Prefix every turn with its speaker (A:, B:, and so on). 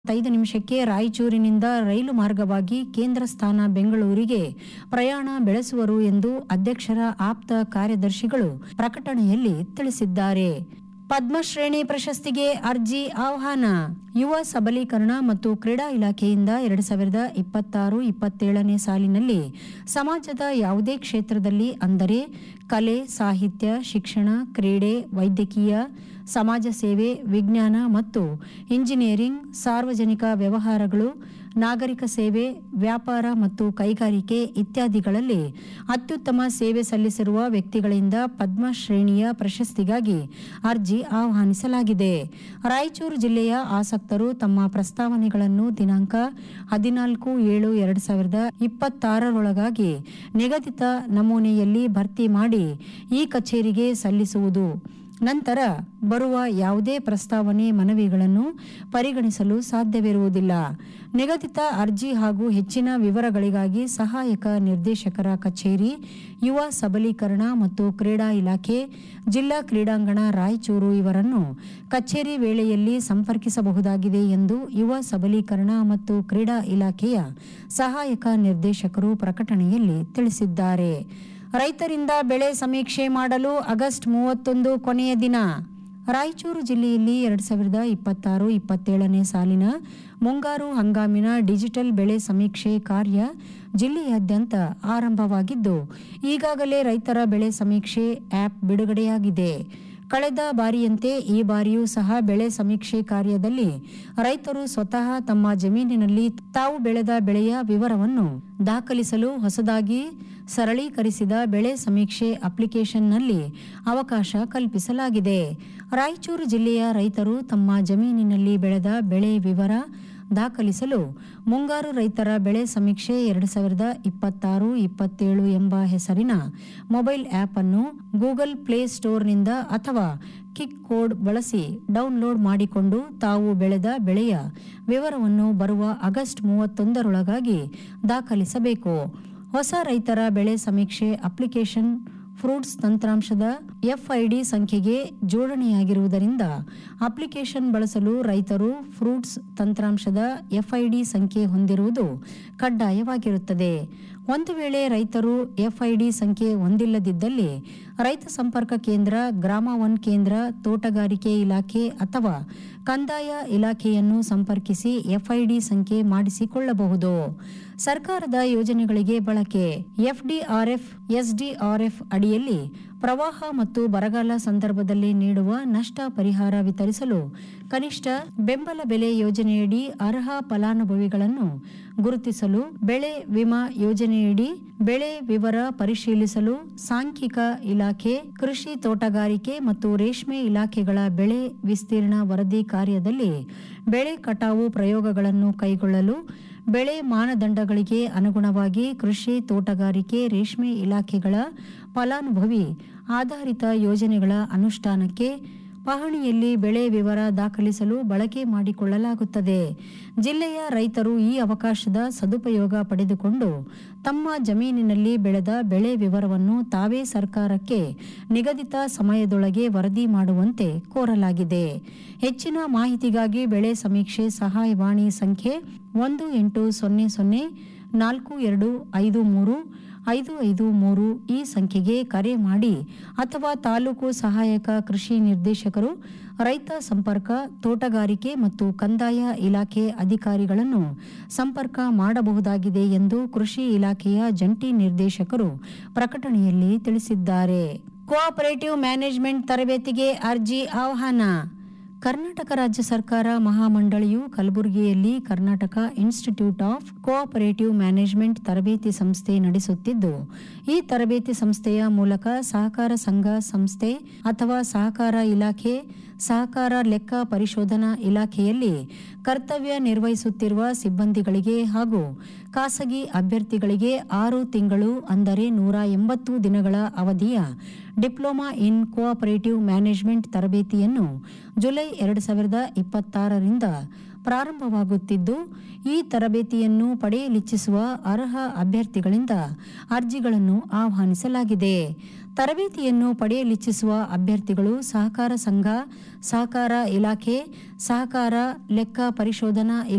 A: ಐದು ನಿಮಿಷಕ್ಕೆ ರಾಯಚೂರಿನಿಂದ ರೈಲು ಮಾರ್ಗವಾಗಿ ಕೇಂದ್ರ ಸ್ಥಾನ ಬೆಂಗಳೂರಿಗೆ ಪ್ರಯಾಣ ಬೆಳೆಸುವರು ಎಂದು ಅಧ್ಯಕ್ಷರ ಆಪ್ತ ಕಾರ್ಯದರ್ಶಿಗಳು ಪ್ರಕಟಣೆಯಲ್ಲಿ ತಿಳಿಸಿದ್ದಾರೆ ಪದ್ಮಶ್ರೇಣಿ ಪ್ರಶಸ್ತಿಗೆ ಅರ್ಜಿ ಆಹ್ವಾನ ಯುವ ಸಬಲೀಕರಣ ಮತ್ತು ಕ್ರೀಡಾ ಇಲಾಖೆಯಿಂದ ಎರಡು ಸಾವಿರದ ಇಪ್ಪತ್ತಾರು ಇಪ್ಪತ್ತೇಳನೇ ಸಾಲಿನಲ್ಲಿ ಸಮಾಜದ ಯಾವುದೇ ಕ್ಷೇತ್ರದಲ್ಲಿ ಅಂದರೆ ಕಲೆ ಸಾಹಿತ್ಯ ಶಿಕ್ಷಣ ಕ್ರೀಡೆ ವೈದ್ಯಕೀಯ ಸಮಾಜ ಸೇವೆ ವಿಜ್ಞಾನ ಮತ್ತು ಇಂಜಿನಿಯರಿಂಗ್ ಸಾರ್ವಜನಿಕ ವ್ಯವಹಾರಗಳು ನಾಗರಿಕ ಸೇವೆ ವ್ಯಾಪಾರ ಮತ್ತು ಕೈಗಾರಿಕೆ ಇತ್ಯಾದಿಗಳಲ್ಲಿ ಅತ್ಯುತ್ತಮ ಸೇವೆ ಸಲ್ಲಿಸಿರುವ ವ್ಯಕ್ತಿಗಳಿಂದ ಪದ್ಮ ಶ್ರೇಣಿಯ ಪ್ರಶಸ್ತಿಗಾಗಿ ಅರ್ಜಿ ಆಹ್ವಾನಿಸಲಾಗಿದೆ ರಾಯಚೂರು ಜಿಲ್ಲೆಯ ಆಸಕ್ತರು ತಮ್ಮ ಪ್ರಸ್ತಾವನೆಗಳನ್ನು ದಿನಾಂಕ ಹದಿನಾಲ್ಕು ಏಳು ಎರಡು ಸಾವಿರದ ಇಪ್ಪತ್ತಾರರೊಳಗಾಗಿ ನಿಗದಿತ ನಮೂನೆಯಲ್ಲಿ ಭರ್ತಿ ಮಾಡಿ ಈ ಕಚೇರಿಗೆ ಸಲ್ಲಿಸುವುದು ನಂತರ ಬರುವ ಯಾವುದೇ ಪ್ರಸ್ತಾವನೆ ಮನವಿಗಳನ್ನು ಪರಿಗಣಿಸಲು ಸಾಧ್ಯವಿರುವುದಿಲ್ಲ ನಿಗದಿತ ಅರ್ಜಿ ಹಾಗೂ ಹೆಚ್ಚಿನ ವಿವರಗಳಿಗಾಗಿ ಸಹಾಯಕ ನಿರ್ದೇಶಕರ ಕಚೇರಿ ಯುವ ಸಬಲೀಕರಣ ಮತ್ತು ಕ್ರೀಡಾ ಇಲಾಖೆ ಜಿಲ್ಲಾ ಕ್ರೀಡಾಂಗಣ ರಾಯಚೂರು ಇವರನ್ನು ಕಚೇರಿ ವೇಳೆಯಲ್ಲಿ ಸಂಪರ್ಕಿಸಬಹುದಾಗಿದೆ ಎಂದು ಯುವ ಸಬಲೀಕರಣ ಮತ್ತು ಕ್ರೀಡಾ ಇಲಾಖೆಯ ಸಹಾಯಕ ನಿರ್ದೇಶಕರು ಪ್ರಕಟಣೆಯಲ್ಲಿ ತಿಳಿಸಿದ್ದಾರೆ ರೈತರಿಂದ ಬೆಳೆ ಸಮೀಕ್ಷೆ ಮಾಡಲು ಆಗಸ್ಟ್ ಮೂವತ್ತೊಂದು ಕೊನೆಯ ದಿನ ರಾಯಚೂರು ಜಿಲ್ಲೆಯಲ್ಲಿ ಎರಡು ಸಾವಿರದ ಇಪ್ಪತ್ತಾರು ಇಪ್ಪತ್ತೇಳನೇ ಸಾಲಿನ ಮುಂಗಾರು ಹಂಗಾಮಿನ ಡಿಜಿಟಲ್ ಬೆಳೆ ಸಮೀಕ್ಷೆ ಕಾರ್ಯ ಜಿಲ್ಲೆಯಾದ್ಯಂತ ಆರಂಭವಾಗಿದ್ದು ಈಗಾಗಲೇ ರೈತರ ಬೆಳೆ ಸಮೀಕ್ಷೆ ಆ್ಯಪ್ ಬಿಡುಗಡೆಯಾಗಿದೆ ಕಳೆದ ಬಾರಿಯಂತೆ ಈ ಬಾರಿಯೂ ಸಹ ಬೆಳೆ ಸಮೀಕ್ಷೆ ಕಾರ್ಯದಲ್ಲಿ ರೈತರು ಸ್ವತಃ ತಮ್ಮ ಜಮೀನಿನಲ್ಲಿ ತಾವು ಬೆಳೆದ ಬೆಳೆಯ ವಿವರವನ್ನು ದಾಖಲಿಸಲು ಹೊಸದಾಗಿ ಸರಳೀಕರಿಸಿದ ಬೆಳೆ ಸಮೀಕ್ಷೆ ಅಪ್ಲಿಕೇಶನ್ನಲ್ಲಿ ಅವಕಾಶ ಕಲ್ಪಿಸಲಾಗಿದೆ ರಾಯಚೂರು ಜಿಲ್ಲೆಯ ರೈತರು ತಮ್ಮ ಜಮೀನಿನಲ್ಲಿ ಬೆಳೆದ ಬೆಳೆ ವಿವರ ದಾಖಲಿಸಲು ಮುಂಗಾರು ರೈತರ ಬೆಳೆ ಸಮೀಕ್ಷೆ ಎರಡು ಸಾವಿರದ ಇಪ್ಪತ್ತಾರು ಇಪ್ಪತ್ತೇಳು ಎಂಬ ಹೆಸರಿನ ಮೊಬೈಲ್ ಆ್ಯಪ್ ಅನ್ನು ಗೂಗಲ್ ಪ್ಲೇ ಸ್ಟೋರ್ನಿಂದ ಅಥವಾ ಕಿಕ್ ಕೋಡ್ ಬಳಸಿ ಡೌನ್ಲೋಡ್ ಮಾಡಿಕೊಂಡು ತಾವು ಬೆಳೆದ ಬೆಳೆಯ ವಿವರವನ್ನು ಬರುವ ಆಗಸ್ಟ್ ಮೂವತ್ತೊಂದರೊಳಗಾಗಿ ದಾಖಲಿಸಬೇಕು ಹೊಸ ರೈತರ ಬೆಳೆ ಸಮೀಕ್ಷೆ ಅಪ್ಲಿಕೇಶನ್ ಫ್ರೂಟ್ಸ್ ತಂತ್ರಾಂಶದ ಎಫ್ಐಡಿ ಸಂಖ್ಯೆಗೆ ಜೋಡಣೆಯಾಗಿರುವುದರಿಂದ ಅಪ್ಲಿಕೇಶನ್ ಬಳಸಲು ರೈತರು ಫ್ರೂಟ್ಸ್ ತಂತ್ರಾಂಶದ ಎಫ್ಐಡಿ ಸಂಖ್ಯೆ ಹೊಂದಿರುವುದು ಕಡ್ಡಾಯವಾಗಿರುತ್ತದೆ ಒಂದು ವೇಳೆ ರೈತರು ಎಫ್ಐಡಿ ಸಂಖ್ಯೆ ಹೊಂದಿಲ್ಲದಿದ್ದಲ್ಲಿ ರೈತ ಸಂಪರ್ಕ ಕೇಂದ್ರ ಗ್ರಾಮ ಒನ್ ಕೇಂದ್ರ ತೋಟಗಾರಿಕೆ ಇಲಾಖೆ ಅಥವಾ ಕಂದಾಯ ಇಲಾಖೆಯನ್ನು ಸಂಪರ್ಕಿಸಿ ಎಫ್ಐಡಿ ಸಂಖ್ಯೆ ಮಾಡಿಸಿಕೊಳ್ಳಬಹುದು ಸರ್ಕಾರದ ಯೋಜನೆಗಳಿಗೆ ಬಳಕೆ ಎಫ್ಡಿಆರ್ಎಫ್ ಎಸ್ಡಿಆರ್ಎಫ್ ಅಡಿಯಲ್ಲಿ ಪ್ರವಾಹ ಮತ್ತು ಬರಗಾಲ ಸಂದರ್ಭದಲ್ಲಿ ನೀಡುವ ನಷ್ಟ ಪರಿಹಾರ ವಿತರಿಸಲು ಕನಿಷ್ಠ ಬೆಂಬಲ ಬೆಲೆ ಯೋಜನೆಯಡಿ ಅರ್ಹ ಫಲಾನುಭವಿಗಳನ್ನು ಗುರುತಿಸಲು ಬೆಳೆ ವಿಮಾ ಯೋಜನೆಯಡಿ ಬೆಳೆ ವಿವರ ಪರಿಶೀಲಿಸಲು ಸಾಂಖ್ಯಿಕ ಇಲಾಖೆ ಕೃಷಿ ತೋಟಗಾರಿಕೆ ಮತ್ತು ರೇಷ್ಮೆ ಇಲಾಖೆಗಳ ಬೆಳೆ ವಿಸ್ತೀರ್ಣ ವರದಿ ಕಾರ್ಯದಲ್ಲಿ ಬೆಳೆ ಕಟಾವು ಪ್ರಯೋಗಗಳನ್ನು ಕೈಗೊಳ್ಳಲು ಬೆಳೆ ಮಾನದಂಡಗಳಿಗೆ ಅನುಗುಣವಾಗಿ ಕೃಷಿ ತೋಟಗಾರಿಕೆ ರೇಷ್ಮೆ ಇಲಾಖೆಗಳ ಫಲಾನುಭವಿ ಆಧಾರಿತ ಯೋಜನೆಗಳ ಅನುಷ್ಠಾನಕ್ಕೆ ಪಹಣಿಯಲ್ಲಿ ಬೆಳೆ ವಿವರ ದಾಖಲಿಸಲು ಬಳಕೆ ಮಾಡಿಕೊಳ್ಳಲಾಗುತ್ತದೆ ಜಿಲ್ಲೆಯ ರೈತರು ಈ ಅವಕಾಶದ ಸದುಪಯೋಗ ಪಡೆದುಕೊಂಡು ತಮ್ಮ ಜಮೀನಿನಲ್ಲಿ ಬೆಳೆದ ಬೆಳೆ ವಿವರವನ್ನು ತಾವೇ ಸರ್ಕಾರಕ್ಕೆ ನಿಗದಿತ ಸಮಯದೊಳಗೆ ವರದಿ ಮಾಡುವಂತೆ ಕೋರಲಾಗಿದೆ ಹೆಚ್ಚಿನ ಮಾಹಿತಿಗಾಗಿ ಬೆಳೆ ಸಮೀಕ್ಷೆ ಸಹಾಯವಾಣಿ ಸಂಖ್ಯೆ ಒಂದು ಎಂಟು ಸೊನ್ನೆ ಸೊನ್ನೆ ನಾಲ್ಕು ಎರಡು ಐದು ಮೂರು ಐದು ಐದು ಮೂರು ಈ ಸಂಖ್ಯೆಗೆ ಕರೆ ಮಾಡಿ ಅಥವಾ ತಾಲೂಕು ಸಹಾಯಕ ಕೃಷಿ ನಿರ್ದೇಶಕರು ರೈತ ಸಂಪರ್ಕ ತೋಟಗಾರಿಕೆ ಮತ್ತು ಕಂದಾಯ ಇಲಾಖೆ ಅಧಿಕಾರಿಗಳನ್ನು ಸಂಪರ್ಕ ಮಾಡಬಹುದಾಗಿದೆ ಎಂದು ಕೃಷಿ ಇಲಾಖೆಯ ಜಂಟಿ ನಿರ್ದೇಶಕರು ಪ್ರಕಟಣೆಯಲ್ಲಿ ತಿಳಿಸಿದ್ದಾರೆ ಕೋಆಪರೇಟಿವ್ ಮ್ಯಾನೇಜ್ಮೆಂಟ್ ತರಬೇತಿಗೆ ಅರ್ಜಿ ಆಹ್ವಾನ ಕರ್ನಾಟಕ ರಾಜ್ಯ ಸರ್ಕಾರ ಮಹಾಮಂಡಳಿಯು ಕಲಬುರಗಿಯಲ್ಲಿ Karnataka institute of cooperative management ತರಬೇತಿ ಸಂಸ್ಥೆ ನಡೆಸುತ್ತಿದ್ದು ಈ ತರಬೇತಿ ಸಂಸ್ಥೆಯ ಮೂಲಕ ಸಹಕಾರ ಸಂಘ ಸಂಸ್ಥೆ ಅಥವಾ ಸಹಕಾರ ಇಲಾಖೆ ಸಹಕಾರ ಲೆಕ್ಕ ಪರಿಶೋಧನಾ ಇಲಾಖೆಯಲ್ಲಿ ಕರ್ತವ್ಯ ನಿರ್ವಹಿಸುತ್ತಿರುವ ಸಿಬ್ಬಂದಿಗಳಿಗೆ ಹಾಗೂ ಖಾಸಗಿ ಅಭ್ಯರ್ಥಿಗಳಿಗೆ ಆರು ತಿಂಗಳು ಅಂದರೆ ನೂರ ಎಂಬತ್ತು ದಿನಗಳ ಅವಧಿಯ ಡಿಪ್ಲೊಮಾ ಇನ್ ಕೋಆಪರೇಟಿವ್ ಮ್ಯಾನೇಜ್ಮೆಂಟ್ ತರಬೇತಿಯನ್ನು ಜುಲೈ ಎರಡು ಸಾವಿರದ ಇಪ್ಪತ್ತಾರರಿಂದ ಪ್ರಾರಂಭವಾಗುತ್ತಿದ್ದು ಈ ತರಬೇತಿಯನ್ನು ಪಡೆಯಲಿಚ್ಛಿಸುವ ಅರ್ಹ ಅಭ್ಯರ್ಥಿಗಳಿಂದ ಅರ್ಜಿಗಳನ್ನು ಆಹ್ವಾನಿಸಲಾಗಿದೆ ತರಬೇತಿಯನ್ನು ಪಡೆಯಲಿಚ್ಛಿಸುವ ಅಭ್ಯರ್ಥಿಗಳು ಸಹಕಾರ ಸಂಘ ಸಹಕಾರ ಇಲಾಖೆ ಸಹಕಾರ ಲೆಕ್ಕ ಪರಿಶೋಧನಾ